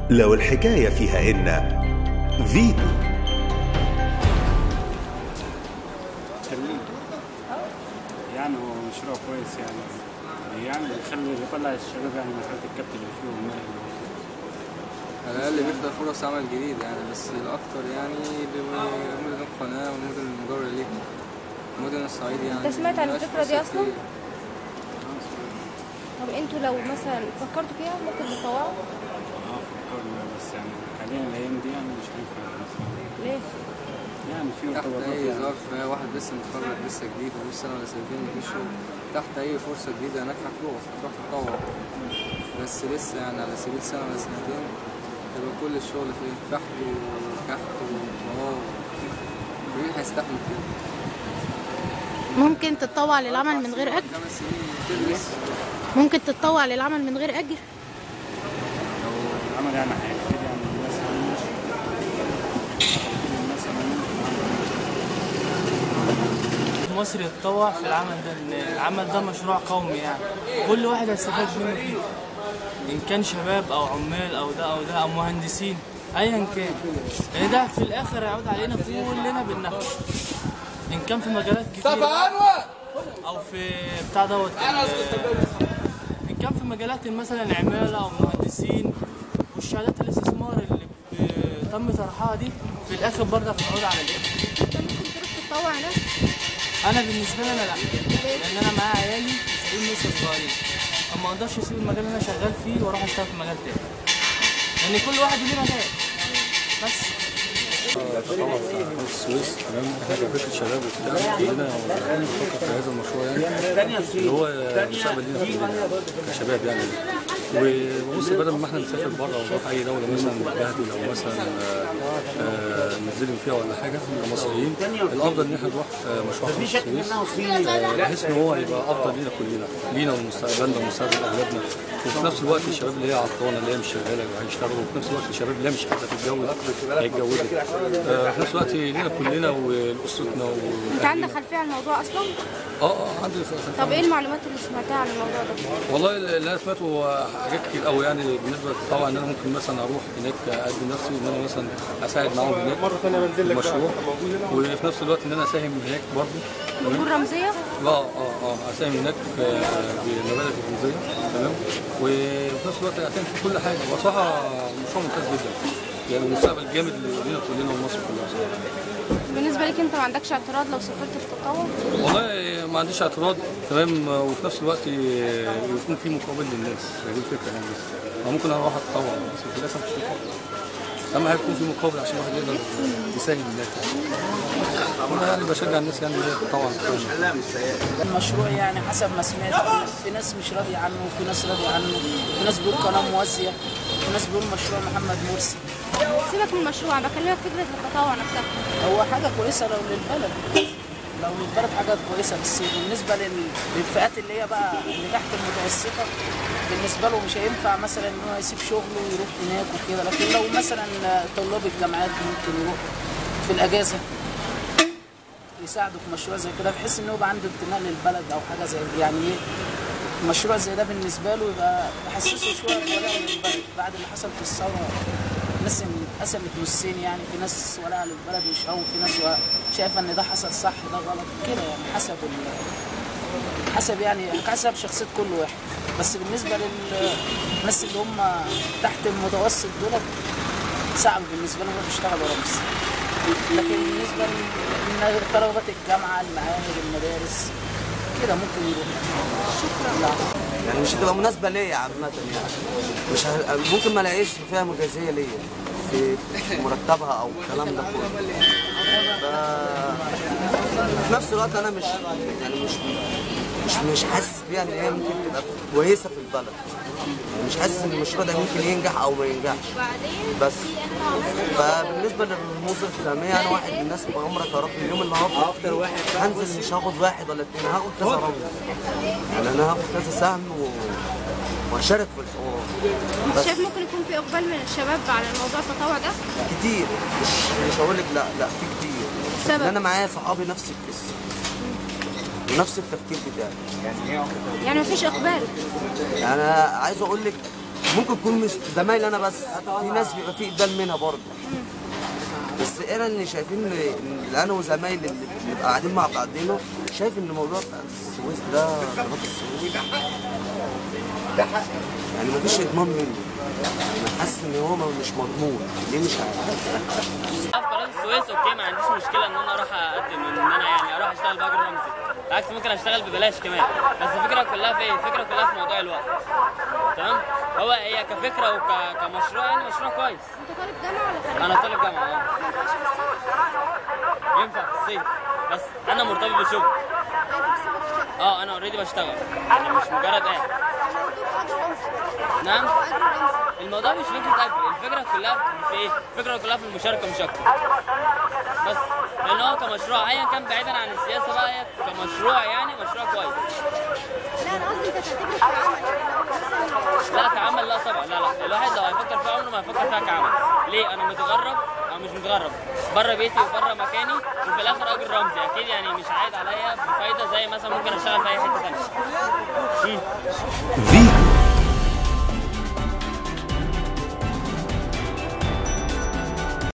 لو الحكاية فيها إن فيتو يعني هو مشروع كويس يعني يعني يخلي يطلع الشباب يعني من حالة الكبت اللي فيهم على الأقل بيخلق فرص عمل جديد يعني بس الأكتر يعني لمدن القناة والمدن المجاورة ليها مدن الصعيد يعني أنت سمعت عن مبقاش الفكرة دي فرصة أصلاً؟ كتير. طب انتوا لو مثلا فكرتوا فيها ممكن تطوعوا اه فكرنا بس يعني حاليا الأيام دي يعني مش هينفع ليه؟ يعني في تحت ارتباطات أي يعني ظرف واحد لسه متخرج لسه جديد ولسه سنة ولا سنتين مفيش شغل تحت أي فرصة جديدة هناك هتروح هتروح تتطوع بس لسه يعني على سبيل سنة ولا سنتين يبقى كل الشغل فيه فحت وكحت وطواب مين هيستحمل كده؟ ممكن تتطوع للعمل من غير أجر خمس سنين تدرس ممكن تتطوع للعمل من غير أجر لو العمل يعني هيفيد يعني الناس هنمشي الناس هنمشي مصر يتطوع في العمل ده لأن العمل ده مشروع قومي يعني كل واحد هيستفاد منه فيه ان كان شباب او عمال او ده او ده او مهندسين ايا كان لان ده في الاخر هيعود علينا كلنا بالنفع ان كان في مجالات كتير او في بتاع دوت ان كان في مجالات مثلا عماله او مهندسين والشهادات الاستثمار اللي ب- تم طرحها دي في الاخر برضه هتعود على الايه انت ممكن تروح تتطوع هناك انا بالنسبه لي انا لا لان انا معايا عيالي مسؤولين لسه صغيرين فما اقدرش اسيب المجال اللي انا شغال فيه واروح اشتغل في مجال تاني لان كل واحد ليه مجال بس طبعا بتاع السويس تمام احنا كفكره شباب وبتاع كلنا بنفكر في هذا المشروع يعني اللي هو مستقبل لينا كلنا كشباب يعني وبص بدل ما احنا نسافر بره ونروح اي دوله مثلا نتبهدل او مثلا آه، آه، ننزل فيها ولا حاجه كمصريين الافضل ان احنا نروح آه، مشروع في السويس آه، بحيث ان هو يبقى افضل لينا كلنا لينا ومستقبلنا ومستقبل اولادنا وفي نفس الوقت الشباب اللي هي عطلانه اللي هي مش شغاله هيشتغلوا وفي نفس الوقت الشباب اللي هي مش قادره تتجوز هيتجوزوا آه، في نفس الوقت لينا كلنا ولاسرتنا انت عندك خلفيه عن الموضوع اصلا اه اه عندي خ- طب ايه المعلومات اللي سمعتها عن الموضوع ده والله اللي انا سمعته هو حاجات كتير قوي يعني بالنسبه طبعا ان انا ممكن مثلا اروح هناك اقدم نفسي ان انا مثلا اساعد معاهم هناك في المشروع وفي نفس الوقت ان انا اساهم هناك برضه بنقول رمزيه اه اه اه اساهم هناك آه، بمبالغ الرمزيه تمام وفي نفس الوقت اساهم في كل حاجه وصراحه مشروع ممتاز جدا يعني مستقبل جامد لينا كلنا ومصر كلها بصراحة. بالنسبه لك انت ما عندكش اعتراض لو سافرت في التطوع والله ما عنديش اعتراض تمام وفي نفس الوقت يكون في مقابل للناس هي دي الفكره يعني بس أنا ممكن اروح اتطوع بس في الاخر مش مقابل اهم حاجه يكون في مقابل عشان الواحد يقدر يساهم الناس يعني انا يعني بشجع الناس يعني اللي هي طبعا المشروع يعني حسب ما سمعت في ناس مش راضية عنه وفي ناس راضية عنه في ناس بيقول قناة موازية في ناس بيقول مشروع محمد مرسي سيبك من المشروع انا بكلمك فكره التطوع نفسها هو حاجة كويسة لو للبلد لو للبلد حاجة كويسة بس بالنسبة لل- للفئات اللي هي بقى اللي تحت المتوسطة بالنسبة له مش هينفع مثلا ان هو يسيب شغله ويروح هناك وكده لكن لو مثلا طلاب الجامعات ممكن يروح في الأجازة يساعدوا في مشروع زي كده بحيث ان هو يبقى عنده انتماء للبلد او حاجة زي يعني ايه مشروع زي ده بالنسبة له يبقى يحسسه شوية بولاء للبلد بعد اللي حصل في الثورة ناس قسمت نصين يعني في ناس ولاء للبلد وشقوا وفي ناس و- شايفة ان ده حصل صح ده غلط كده يعني حسب ال... حسب يعني حسب شخصية كل واحد بس بالنسبة للناس اللي هم تحت المتوسط دول صعب بالنسبة لهم يروحوا يشتغلوا رمز لكن بالنسبة لطلبة الجامعة المعاهد المدارس كده ممكن يروحوا شكرا يعني مش هتبقى مناسبة ليا عامة يعني مش ه... ممكن ما الاقيش فيها مجازية ليا في في مرتبها او الكلام ده كله ف... في نفس الوقت انا مش يعني مش مش مش حاسس بيها ان هي ممكن تبقى كويسة في البلد يعني مش حاسس ان المشروع ده ممكن ينجح او ما ينجحش بس فبالنسبه للرموز الساميه انا واحد من الناس بامرك يا رب اليوم اللي هاخد اكتر واحد هنزل مش هاخد واحد ولا اتنين هاخد كذا رمز يعني انا هاخد كذا سهم و... واشارك في الحوار انت بس شايف ممكن يكون في اقبال من الشباب على الموضوع التطوع ده كتير مش مش هقول لك لا لا في كتير سبب؟ ان انا معايا صحابي نفس القصه ونفس التفكير بتاعي يعني مفيش اقبال يعني انا عايز اقول لك ممكن تكون مش زمايل انا بس في ناس بيبقى في اقبال منها برضه بس انا اللي شايفين ان إن انا وزمايلي اللي بنبقى قاعدين مع بعضينا شايف ان الموضوع بتاع السويس ده قناه السويس يعني مفيش اضمان منه انا حاسس ان هو مش مضمون ليه مش عارف في قناه السويس اوكي ما عنديش مشكله ان انا اروح اقدم ان انا يعني اروح اشتغل باجر رمزي بالعكس ممكن اشتغل ببلاش كمان بس الفكره كلها في ايه؟ الفكره كلها في موضوع الوقت تمام هو هي كفكره وكمشروع يعني مشروع كويس انت طالب جامعه ولا خريج؟ انا طالب جامعه اه ينفع في الصيف بس انا مرتبط بشغل اه انا اوريدي بشتغل يعني مش مجرد قاعد نعم الموضوع مش فكره اجر الفكره كلها في ايه الفكره كلها في المشاركه مش اكتر بس لان هو كمشروع ايا كان بعيدا عن السياسه بقى هي كمشروع يعني مشروع كويس لا انا قصدي انت تعتبره كعمل يعني لو مثلا لا كعمل لا طبعا لا لا الواحد لو هيفكر فيها عمره ما هيفكر فيها كعمل ليه انا متغرب او مش متغرب بره بيتي وبره مكاني وفي الاخر اجر رمزي اكيد يعني مش عايد عليا بفايده زي مثلا ممكن اشتغل في اي حته ثانيه فيتو